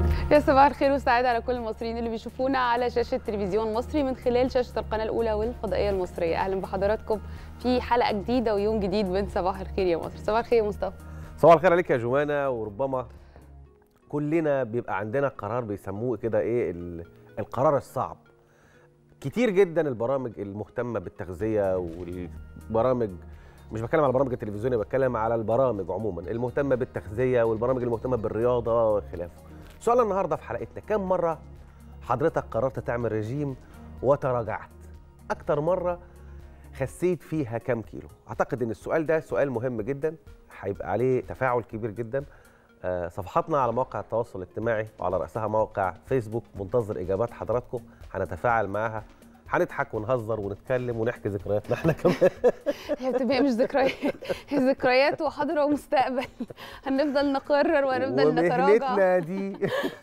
يا صباح الخير والسعادة على كل المصريين اللي بيشوفونا على شاشة تلفزيون مصري من خلال شاشة القناة الأولى والفضائية المصرية أهلا بحضراتكم في حلقة جديدة ويوم جديد من صباح الخير يا مصر صباح الخير يا مصطفى صباح الخير عليك يا جوانا وربما كلنا بيبقى عندنا قرار بيسموه كده ايه ال- القرار الصعب كتير جدا البرامج المهتمه بالتغذيه والبرامج مش بتكلم على برامج التلفزيونيه بتكلم على البرامج عموما المهتمه بالتغذيه والبرامج المهتمه بالرياضه وخلافه سؤال النهارده في حلقتنا كم مره حضرتك قررت تعمل رجيم وتراجعت اكتر مره خسيت فيها كام كيلو اعتقد ان السؤال ده سؤال مهم جدا هيبقى عليه تفاعل كبير جدا آه، صفحاتنا على مواقع التواصل الاجتماعي وعلى رأسها موقع فيسبوك منتظر إجابات حضراتكم هنتفاعل معاها هنضحك ونهزر ونتكلم ونحكي ذكرياتنا احنا كمان هي بتبقى مش ذكريات هي ذكريات وحاضر ومستقبل هنفضل نقرر وهنفضل نتراجع ومهنتنا دي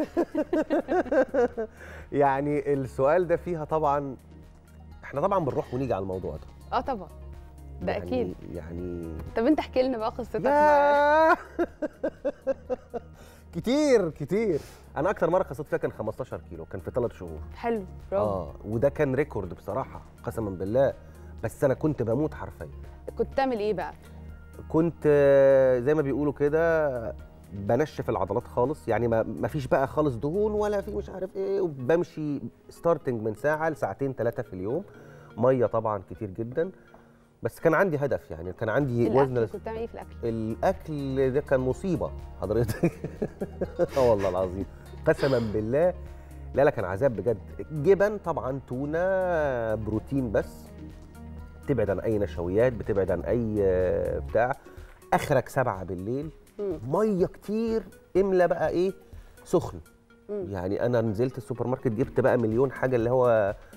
يعني السؤال ده فيها طبعا احنا طبعا بنروح ونيجي على الموضوع ده اه طبعا ده يعني أكيد يعني طب أنت احكي لنا بقى قصتك معايا. ياه كتير كتير انا اكتر مره خسرت فيها كان 15 كيلو كان في ثلاث شهور حلو برافو اه وده كان ريكورد بصراحه قسما بالله بس انا كنت بموت حرفيا كنت تعمل إيه بقى؟ كنت آه، زي ما بيقولوا كده بنشف العضلات خالص يعني ما ما فيش بقى خالص دهون ولا في مش عارف ايه وبمشي ستارتنج من ساعه لساعتين ثلاثه في اليوم ميه طبعا كتير جدا بس كان عندي هدف يعني كان عندي وزن الأكل كنت بتعمل إيه في الأكل؟ الاكل ده كان مصيبه حضرتك اه والله العظيم قسما بالله لا لا كان عذاب بجد جبن طبعا تونه بروتين بس تبعد عن اي نشويات بتبعد عن اي آه، بتاع اخرك سبعة بالليل مم. ميه كتير املى بقى ايه سخن مم. يعني انا نزلت السوبر ماركت جبت بقى مليون حاجه اللي هو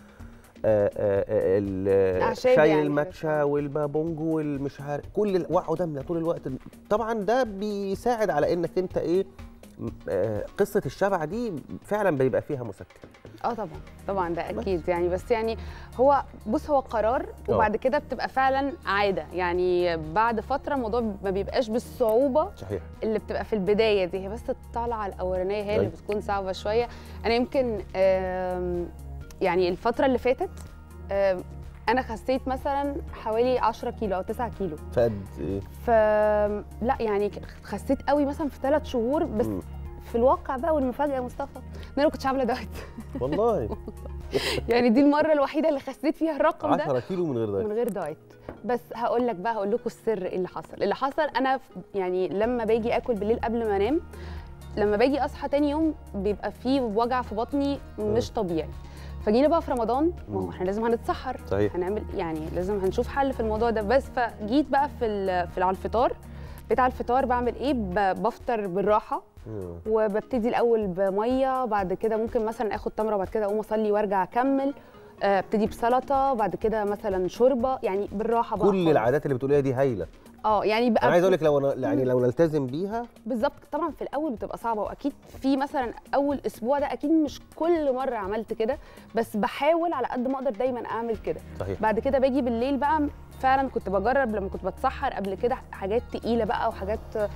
آه، آه، آه، ال- أعشاب شاي يعني الماتشا والبابونج والمش عارف كل ال- واقعد املى طول الوقت طبعا ده بيساعد على انك انت ايه م- آه، قصه الشبع دي فعلا بيبقى فيها مسكن اه طبعا طبعا ده بس. اكيد يعني بس يعني هو بص هو قرار آه. وبعد كده بتبقى فعلا عاده يعني بعد فتره الموضوع ما بيبقاش بالصعوبه صحيح اللي بتبقى في البدايه دي هي بس الطلعه الاولانيه هي اللي أيوة. بتكون صعبه شويه انا يمكن آم، يعني الفتره اللي فاتت آم، انا خسيت مثلا حوالي 10 كيلو او 9 كيلو فقد ايه ف لا يعني خسيت قوي مثلا في ثلاث شهور بس مم. في الواقع بقى والمفاجاه يا مصطفى ان انا ما كنتش عامله دايت والله يعني دي المره الوحيده اللي خسيت فيها الرقم ده 10 كيلو من غير من ده غير دايت بس هقول لك بقى هقول لكم السر ايه اللي حصل اللي حصل انا ف- يعني لما باجي اكل بالليل قبل ما انام لما باجي اصحى تاني يوم بيبقى فيه وجع في بطني مش طبيعي فجينا بقى في رمضان ما هو مم. احنا لازم هنتسحر صحيح. هنعمل يعني لازم هنشوف حل في الموضوع ده بس فجيت بقى في ال- في على الفطار بقيت على الفطار بعمل ايه ب- بفطر بالراحه مم. وببتدي الاول بميه بعد كده ممكن مثلا اخد تمره وبعد كده اقوم اصلي وارجع اكمل آه، ابتدي بسلطه بعد كده مثلا شوربه يعني بالراحه بقى كل خالص. العادات اللي بتقوليها دي هايله اه يعني بقى انا عايز اقول لك لو أنا- يعني لو نلتزم بيها بالظبط طبعا في الاول بتبقى صعبه واكيد في مثلا اول اسبوع ده اكيد مش كل مره عملت كده بس بحاول على قد ما اقدر دايما اعمل كده صحيح بعد كده باجي بالليل بقى فعلا كنت بجرب لما كنت بتسحر قبل كده حاجات تقيله بقى وحاجات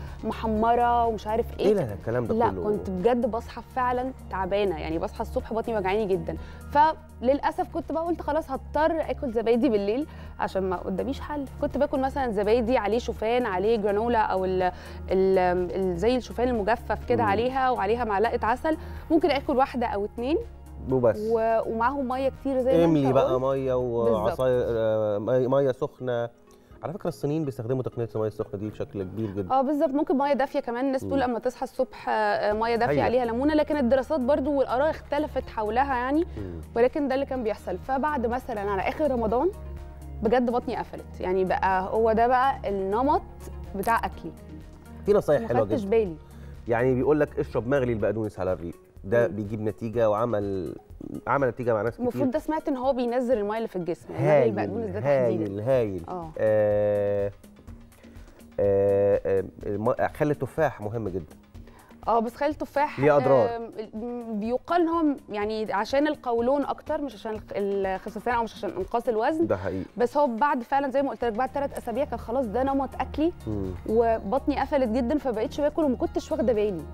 محمره ومش عارف ايه ايه ده الكلام ده لا كله كنت بجد بصحى فعلا تعبانه يعني بصحى الصبح بطني وجعاني جدا فللاسف كنت بقى قلت خلاص هضطر اكل زبادي بالليل عشان ما قداميش حل كنت باكل مثلا زبادي عليه شوفان عليه جرانولا او ال ال ال زي الشوفان المجفف كده مم. عليها وعليها معلقه عسل ممكن اكل واحده او اتنين وبس و- ومعاهم ميه كتير زي ما املي انت بقى قلت. ميه وعصاير آه، ميه مية سخنه على فكره الصينيين بيستخدموا تقنيه الميه السخنه دي بشكل كبير جدا اه بالظبط ممكن ميه دافيه كمان الناس تقول مم. اما تصحى الصبح آه، ميه دافيه هيا. عليها ليمونه لكن الدراسات برضو والاراء اختلفت حولها يعني مم. ولكن ده اللي كان بيحصل فبعد مثلا على اخر رمضان بجد بطني قفلت يعني بقى هو ده بقى النمط بتاع اكلي في نصايح ما حلوه خدتش جدا بالي يعني بيقول لك اشرب مغلي البقدونس على الريق ده مم. بيجيب نتيجه وعمل عمل نتيجه مع ناس كتير المفروض ده سمعت ان هو بينزل الميه اللي في الجسم يعني مغلي البقدونس ده هايل تحديدا هايل هايل اه آه آه آه الم- خل التفاح مهم جدا اه بس خلي التفاح ليه أضرار. آم، بيقال ان هو يعني عشان القولون اكتر مش عشان الخ- الخسسان او مش عشان انقاص الوزن ده حقيقي بس هو بعد فعلا زي ما قلت لك بعد ثلاث اسابيع كان خلاص ده نمط اكلي مم. وبطني قفلت جدا فبقيتش باكل وما كنتش واخده بالي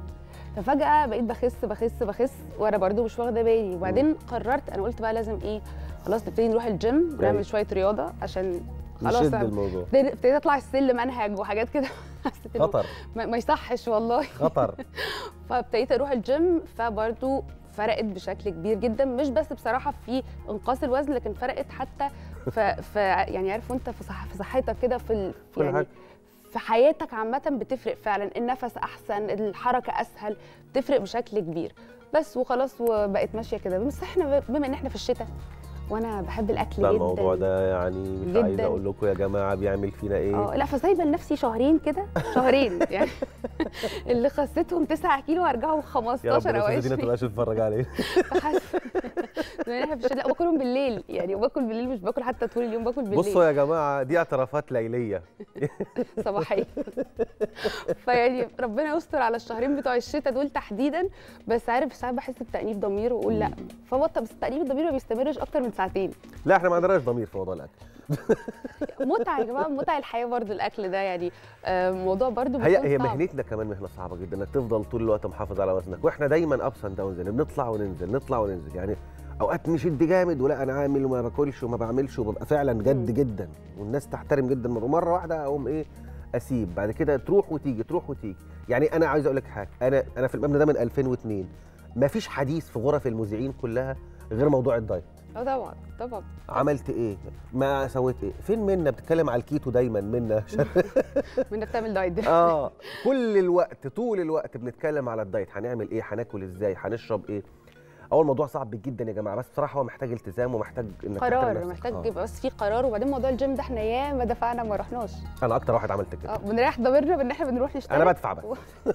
ففجاه بقيت بخس بخس بخس وانا برضو مش واخده بالي وبعدين قررت انا قلت بقى لازم ايه خلاص نبتدي نروح الجيم أيوة. ونعمل شويه رياضه عشان خلاص نشد أنا الموضوع ابتديت اطلع السلم منهج وحاجات كده حسيت إنه خطر ما ما يصحش والله خطر فابتديت اروح الجيم فبرضو فرقت بشكل كبير جدا مش بس بصراحه في انقاص الوزن لكن فرقت حتى في, في يعني عارف وانت في صح في صحتك كده في ال- كل يعني حاجة. في حياتك عامه بتفرق فعلا النفس احسن الحركه اسهل بتفرق بشكل كبير بس وخلاص وبقت ماشيه كده بس احنا بما ان احنا في الشتاء وانا بحب الاكل لا جدا الموضوع ده يعني مش عايز جداً. اقول لكم يا جماعه بيعمل فينا ايه اه لا فسايبه لنفسي شهرين كده شهرين يعني اللي خسيتهم 9 كيلو هرجعهم يا رب 15 او الاستاذه دينا 20 تبقاش تتفرج عليه فحاسه بما ان احنا في الشتاء لا باكلهم بالليل يعني وباكل بالليل مش باكل حتى طول اليوم باكل بالليل بصوا يا جماعه دي اعترافات ليليه صباحيه فيعني ربنا يستر على الشهرين بتوع الشتاء دول تحديدا بس عارف ساعات بحس بتأنيب ضمير واقول لا فبطل بس تأنيب الضمير ما بيستمرش اكتر من ساعتين لا احنا ما عندناش ضمير في موضوع الاكل متعه يا جماعه متع الحياه برضو الاكل ده يعني آه، موضوع برضو هي بيكون هي صعب. مهنتنا كمان مهنه صعبه جدا انك تفضل طول الوقت محافظ على وزنك واحنا دايما ابس اند داونز يعني بنطلع وننزل نطلع وننزل يعني اوقات نشد جامد ولا انا عامل وما باكلش وما بعملش وببقى فعلا جد مم. جدا والناس تحترم جدا مره واحده اقوم ايه اسيب بعد كده تروح وتيجي تروح وتيجي يعني انا عايز اقول لك حاجه انا انا في المبنى ده من 2002 ما فيش حديث في غرف المذيعين كلها غير موضوع الدايت اه طبعا طبعا عملت ايه ما سويت ايه فين منا بتتكلم على الكيتو دايما منا من انك تعمل دايت ده اه كل الوقت طول الوقت بنتكلم على الدايت هنعمل ايه هناكل ازاي هنشرب ايه اول موضوع صعب جدا يا جماعه بس بصراحه هو محتاج التزام ومحتاج انك تحترم قرار نفسك. محتاج آه. يبقى بس في قرار وبعدين موضوع الجيم ده احنا ياما دفعنا ما رحناش انا اكتر واحد عملت كده اه بنريح ضميرنا بان احنا بنروح نشتغل انا بدفع بس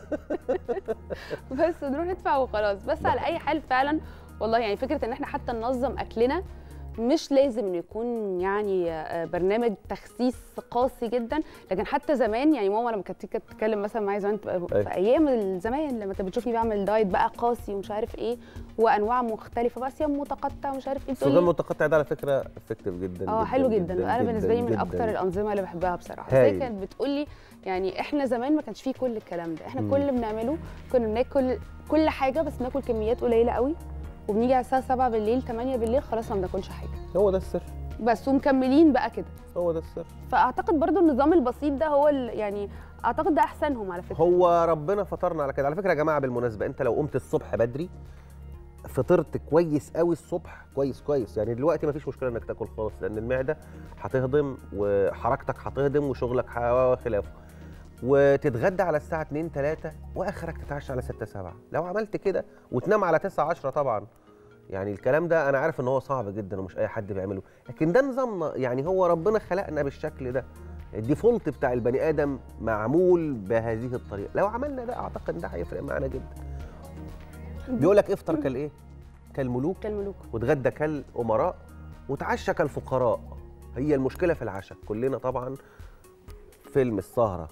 بس نروح ندفع وخلاص بس على اي حال فعلا والله يعني فكره ان احنا حتى ننظم اكلنا مش لازم إنه يكون يعني آه، برنامج تخسيس قاسي جدا لكن حتى زمان يعني ماما لما كانت تيجي تتكلم مثلا معايا زمان تبقى أيوة. في ايام زمان لما كانت بتشوفني بعمل دايت بقى قاسي ومش عارف ايه وانواع مختلفه بقى صيام متقطع ومش عارف ايه بتقول الصيام لي المتقطع ده على فكره افكتيف جدا اه حلو جدا, انا بالنسبه لي من جداً. اكتر الانظمه اللي بحبها بصراحه بس هي هايل. كانت بتقول لي يعني احنا زمان ما كانش فيه كل الكلام ده احنا مم. كل اللي بنعمله كنا بناكل كل حاجه بس بناكل كميات قليله قوي وبنيجي على الساعه 7 بالليل 8 بالليل خلاص ما بناكلش حاجه هو ده السر بس ومكملين بقى كده هو ده السر فاعتقد برضو النظام البسيط ده هو ال- يعني اعتقد ده احسنهم على فكره هو ربنا فطرنا على كده على فكره يا جماعه بالمناسبه انت لو قمت الصبح بدري فطرت كويس قوي الصبح كويس كويس يعني دلوقتي مفيش مشكله انك تاكل خالص لان المعده هتهضم وحركتك هتهضم وشغلك ح- وخلافه وتتغدى على الساعه 2 3 واخرك تتعشى على 6 7 لو عملت كده وتنام على 9 10 طبعا يعني الكلام ده انا عارف ان هو صعب جدا ومش اي حد بيعمله لكن ده نظامنا يعني هو ربنا خلقنا بالشكل ده الديفولت بتاع البني ادم معمول بهذه الطريقه لو عملنا ده اعتقد ده هيفرق معانا جدا بيقول لك افطر كالايه كالملوك كالملوك واتغدى كالامراء وتعشى كالفقراء هي المشكله في العشاء كلنا طبعا فيلم السهره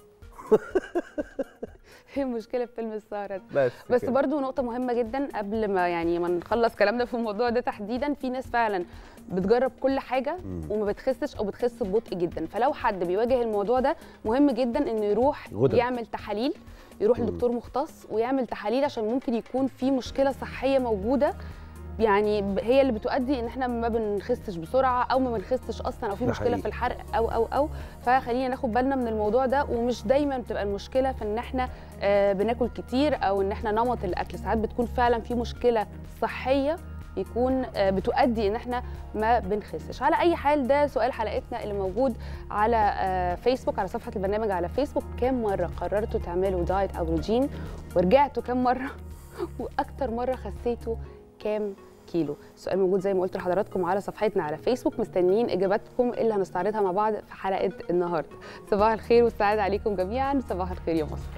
هي مشكله في فيلم السهره ده بس بس كده. برضو نقطة مهمة جدا قبل ما يعني ما نخلص كلامنا في الموضوع ده تحديدا في ناس فعلا بتجرب كل حاجة مم. وما بتخسش او بتخس ببطء جدا فلو حد بيواجه الموضوع ده مهم جدا انه يروح غدد. يعمل تحاليل يروح مم. لدكتور مختص ويعمل تحاليل عشان ممكن يكون في مشكلة صحية موجودة يعني ب- هي اللي بتؤدي ان احنا ما بنخسش بسرعه او ما بنخسش اصلا او في ده مشكله حقيقي. في الحرق او او او فخلينا ناخد بالنا من الموضوع ده ومش دايما بتبقى المشكله في ان احنا آه، بناكل كتير او ان احنا نمط الاكل ساعات بتكون فعلا في مشكله صحيه يكون آه، بتؤدي ان احنا ما بنخسش على اي حال ده سؤال حلقتنا اللي موجود على آه، فيسبوك على صفحه البرنامج على فيسبوك كام مره قررتوا تعملوا دايت او روجين ورجعتوا كام مره واكتر مره خسيتوا كام كيلو السؤال موجود زي ما قلت لحضراتكم على صفحتنا على فيسبوك مستنيين اجاباتكم اللي هنستعرضها مع بعض في حلقه النهارده صباح الخير والسعاده عليكم جميعا صباح الخير يا مصر